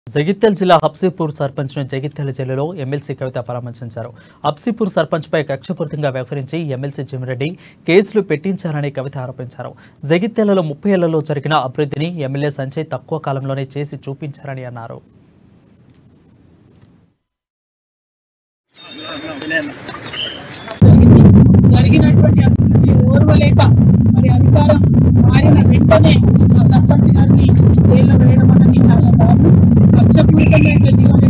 జగిత్యాల జిల్లా హబ్సీపూర్ సర్పంచ్ను జగిత్యాల జిల్లాలో ఎమ్మెల్సీ కవిత పరామర్శించారు హబ్సీపూర్ సర్పంచ్పై కక్షపూరితంగా వ్యవహరించి ఎమ్మెల్సీ జిమిరెడ్డి కేసులు పెట్టించారని కవిత ఆరోపించారు జగిత్యాలలో ముప్పై ఏళ్లలో జరిగిన అభివృద్ధిని ఎమ్మెల్యే సంజయ్ తక్కువ కాలంలోనే చేసి చూపించారని అన్నారు జరిగినటువంటి అభివృద్ధి ఓర్వలేక మరి అధికారం మారిన వెంటనే ఆ సర్పంచ్ గారిని జైల్లో వేయడం అనేది చాలా దారుణం లక్ష్యపూరితమైన జీవన